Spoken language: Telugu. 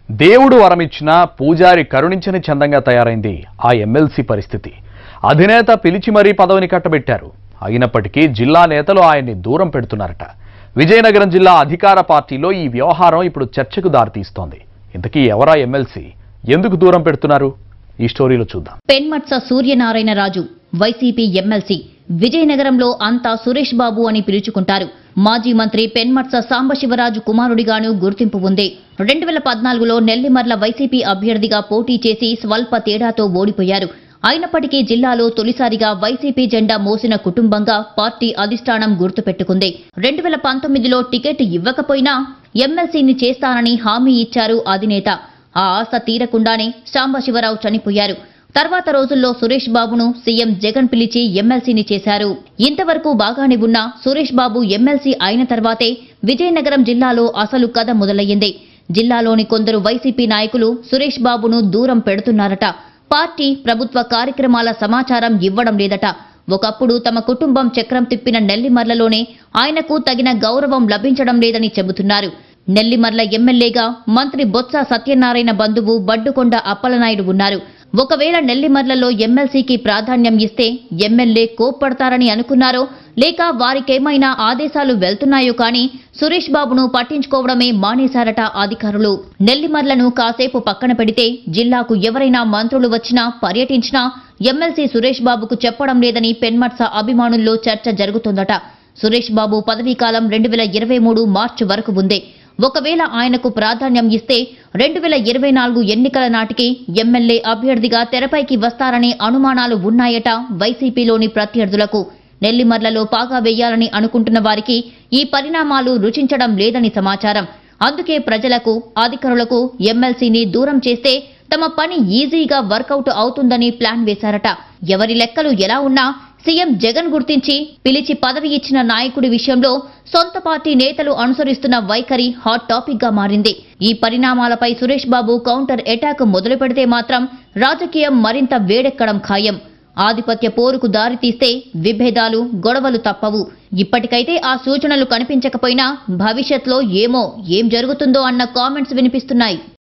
దేవుడు వరమిచ్చిన పూజారి కరుణించని చందంగా తయారైంది ఆ ఎమ్మెల్సీ పరిస్థితి అధినేత పిలిచి మరీ పదవిని కట్టబెట్టారు అయినప్పటికీ జిల్లా నేతలు ఆయన్ని దూరం పెడుతున్నారట విజయనగరం జిల్లా అధికార పార్టీలో ఈ వ్యవహారం ఇప్పుడు చర్చకు దారితీస్తోంది ఇంతకీ ఎవరా ఎమ్మెల్సీ ఎందుకు దూరం పెడుతున్నారు ఈ స్టోరీలో చూద్దాం పెన్మట్స సూర్యనారాయణరాజు వైసీపీ ఎమ్మెల్సీ విజయనగరంలో అంతా సురేష్ బాబు అని పిలుచుకుంటారు మాజీ మంత్రి పెన్మట్స సాంబశివరాజు కుమారుడిగాను గుర్తింపు ఉంది రెండు వేల పద్నాలుగులో నెల్లిమర్ల వైసీపీ అభ్యర్థిగా పోటీ చేసి స్వల్ప తేడాతో ఓడిపోయారు అయినప్పటికీ జిల్లాలో తొలిసారిగా వైసీపీ జెండా మోసిన కుటుంబంగా పార్టీ అధిష్టానం గుర్తుపెట్టుకుంది రెండు వేల పంతొమ్మిదిలో టికెట్ ఇవ్వకపోయినా ఎమ్మెల్సీని చేస్తానని హామీ ఇచ్చారు అధినేత ఆ ఆశ తీరకుండానే సాంబశివరావు చనిపోయారు తర్వాత రోజుల్లో సురేష్ బాబును సీఎం జగన్ పిలిచి ఎమ్మెల్సీని చేశారు ఇంతవరకు బాగానే ఉన్న సురేష్ బాబు ఎమ్మెల్సీ అయిన తర్వాతే విజయనగరం జిల్లాలో అసలు కథ మొదలయ్యింది జిల్లాలోని కొందరు వైసీపీ నాయకులు సురేష్ బాబును దూరం పెడుతున్నారట పార్టీ ప్రభుత్వ కార్యక్రమాల సమాచారం ఇవ్వడం లేదట ఒకప్పుడు తమ కుటుంబం చక్రం తిప్పిన నెల్లిమర్లలోనే ఆయనకు తగిన గౌరవం లభించడం లేదని చెబుతున్నారు నెల్లిమర్ల ఎమ్మెల్యేగా మంత్రి బొత్స సత్యనారాయణ బంధువు బడ్డుకొండ అప్పలనాయుడు ఉన్నారు ఒకవేళ నెల్లిమర్లలో ఎమ్మెల్సీకి ప్రాధాన్యం ఇస్తే ఎమ్మెల్యే కోప్పడతారని అనుకున్నారో లేక వారికేమైనా ఆదేశాలు వెళ్తున్నాయో కానీ సురేష్ బాబును పట్టించుకోవడమే మానేశారట అధికారులు నెల్లిమర్లను కాసేపు పక్కన పెడితే జిల్లాకు ఎవరైనా మంత్రులు వచ్చినా పర్యటించినా ఎమ్మెల్సీ సురేష్ బాబుకు చెప్పడం లేదని పెన్మట్స అభిమానుల్లో చర్చ జరుగుతోందట సురేష్ బాబు పదవీకాలం రెండు వేల ఇరవై మూడు మార్చి వరకు ఉంది ఒకవేళ ఆయనకు ప్రాధాన్యం ఇస్తే రెండు వేల ఇరవై నాలుగు ఎన్నికల నాటికి ఎమ్మెల్యే అభ్యర్థిగా తెరపైకి వస్తారనే అనుమానాలు ఉన్నాయట వైసీపీలోని ప్రత్యర్థులకు నెల్లిమర్లలో పాగా వేయాలని అనుకుంటున్న వారికి ఈ పరిణామాలు రుచించడం లేదని సమాచారం అందుకే ప్రజలకు అధికారులకు ఎమ్మెల్సీని దూరం చేస్తే తమ పని ఈజీగా వర్కౌట్ అవుతుందని ప్లాన్ వేశారట ఎవరి లెక్కలు ఎలా ఉన్నా సీఎం జగన్ గుర్తించి పిలిచి పదవి ఇచ్చిన నాయకుడి విషయంలో సొంత పార్టీ నేతలు అనుసరిస్తున్న వైఖరి హాట్ టాపిక్ గా మారింది ఈ పరిణామాలపై సురేష్ బాబు కౌంటర్ అటాక్ మొదలు పెడితే మాత్రం రాజకీయం మరింత వేడెక్కడం ఖాయం ఆధిపత్య పోరుకు దారితీస్తే విభేదాలు గొడవలు తప్పవు ఇప్పటికైతే ఆ సూచనలు కనిపించకపోయినా భవిష్యత్లో ఏమో ఏం జరుగుతుందో అన్న కామెంట్స్ వినిపిస్తున్నాయి